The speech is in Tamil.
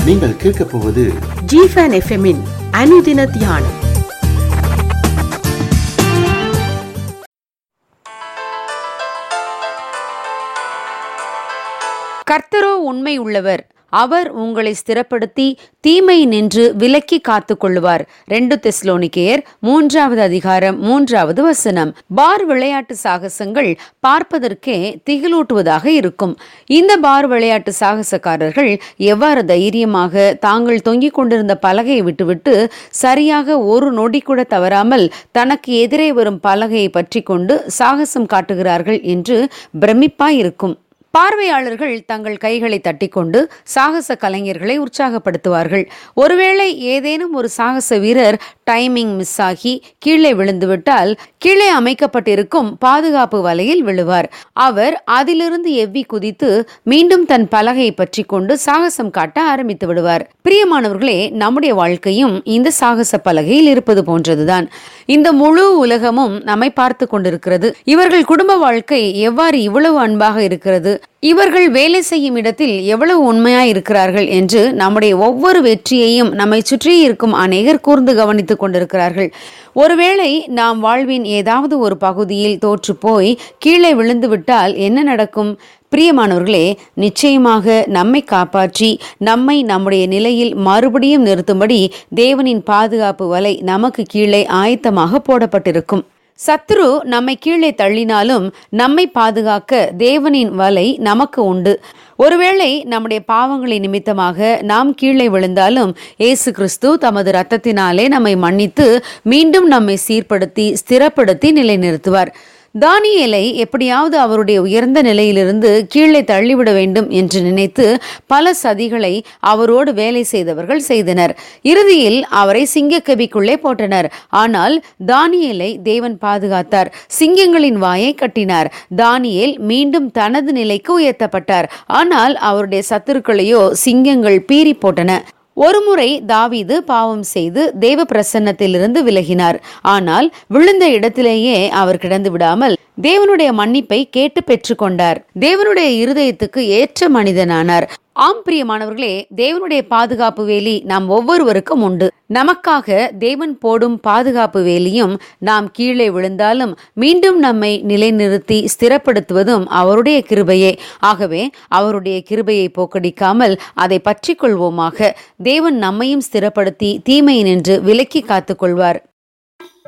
நீங்கள் கேட்கப் போவது ஜிஃபன் எஃப்எம்மின் அனுதின தியானம் கர்த்தரோ உண்மை உள்ளவர் அவர் உங்களை ஸ்திரப்படுத்தி தீமை நின்று விலக்கி காத்துக் கொள்ளுவார் ரெண்டு தெஸ்லோனிக்கேயர் மூன்றாவது அதிகாரம் மூன்றாவது வசனம் பார் விளையாட்டு சாகசங்கள் பார்ப்பதற்கே திகிலூட்டுவதாக இருக்கும் இந்த பார் விளையாட்டு சாகசக்காரர்கள் எவ்வாறு தைரியமாக தாங்கள் தொங்கிக் கொண்டிருந்த பலகையை விட்டுவிட்டு சரியாக ஒரு நொடி கூட தவறாமல் தனக்கு எதிரே வரும் பலகையை பற்றி கொண்டு சாகசம் காட்டுகிறார்கள் என்று பிரமிப்பாயிருக்கும் பார்வையாளர்கள் தங்கள் கைகளை தட்டிக்கொண்டு சாகச கலைஞர்களை உற்சாகப்படுத்துவார்கள் ஒருவேளை ஏதேனும் ஒரு சாகச வீரர் டைமிங் மிஸ் ஆகி கீழே விழுந்துவிட்டால் கீழே அமைக்கப்பட்டிருக்கும் பாதுகாப்பு வலையில் விழுவார் அவர் அதிலிருந்து எவ்வி குதித்து மீண்டும் தன் பலகையை பற்றி கொண்டு சாகசம் காட்ட ஆரம்பித்து விடுவார் பிரியமானவர்களே நம்முடைய வாழ்க்கையும் இந்த சாகச பலகையில் இருப்பது போன்றதுதான் இந்த முழு உலகமும் நம்மை பார்த்து கொண்டிருக்கிறது இவர்கள் குடும்ப வாழ்க்கை எவ்வாறு இவ்வளவு அன்பாக இருக்கிறது இவர்கள் வேலை செய்யும் இடத்தில் எவ்வளவு உண்மையாய் இருக்கிறார்கள் என்று நம்முடைய ஒவ்வொரு வெற்றியையும் நம்மை சுற்றி இருக்கும் அநேகர் கூர்ந்து கவனித்துக் கொண்டிருக்கிறார்கள் ஒருவேளை நாம் வாழ்வின் ஏதாவது ஒரு பகுதியில் தோற்று போய் கீழே விழுந்து விட்டால் என்ன நடக்கும் பிரியமானவர்களே நிச்சயமாக நம்மை காப்பாற்றி நம்மை நம்முடைய நிலையில் மறுபடியும் நிறுத்தும்படி தேவனின் பாதுகாப்பு வலை நமக்கு கீழே ஆயத்தமாக போடப்பட்டிருக்கும் சத்ரு நம்மை கீழே தள்ளினாலும் நம்மை பாதுகாக்க தேவனின் வலை நமக்கு உண்டு ஒருவேளை நம்முடைய பாவங்களை நிமித்தமாக நாம் கீழே விழுந்தாலும் இயேசு கிறிஸ்து தமது இரத்தத்தினாலே நம்மை மன்னித்து மீண்டும் நம்மை சீர்படுத்தி ஸ்திரப்படுத்தி நிலைநிறுத்துவார் தானியேலை எப்படியாவது அவருடைய உயர்ந்த நிலையிலிருந்து கீழே தள்ளிவிட வேண்டும் என்று நினைத்து பல சதிகளை அவரோடு வேலை செய்தவர்கள் செய்தனர் இறுதியில் அவரை சிங்கக்கபிக்குள்ளே போட்டனர் ஆனால் தானியேலை தேவன் பாதுகாத்தார் சிங்கங்களின் வாயை கட்டினார் தானியேல் மீண்டும் தனது நிலைக்கு உயர்த்தப்பட்டார் ஆனால் அவருடைய சத்துருக்களையோ சிங்கங்கள் பீறி போட்டன ஒருமுறை தாவீது பாவம் செய்து தேவ பிரசன்னத்திலிருந்து விலகினார் ஆனால் விழுந்த இடத்திலேயே அவர் கிடந்து விடாமல் தேவனுடைய மன்னிப்பை கேட்டு பெற்றுக்கொண்டார் தேவனுடைய இருதயத்துக்கு ஏற்ற மனிதனானார் ஆம் பிரியமானவர்களே தேவனுடைய பாதுகாப்பு வேலி நாம் ஒவ்வொருவருக்கும் உண்டு நமக்காக தேவன் போடும் பாதுகாப்பு வேலியும் நாம் கீழே விழுந்தாலும் மீண்டும் நம்மை நிலைநிறுத்தி ஸ்திரப்படுத்துவதும் அவருடைய கிருபையே ஆகவே அவருடைய கிருபையை போக்கடிக்காமல் அதை பற்றி கொள்வோமாக தேவன் நம்மையும் ஸ்திரப்படுத்தி தீமையை நின்று விலக்கி காத்துக்கொள்வார்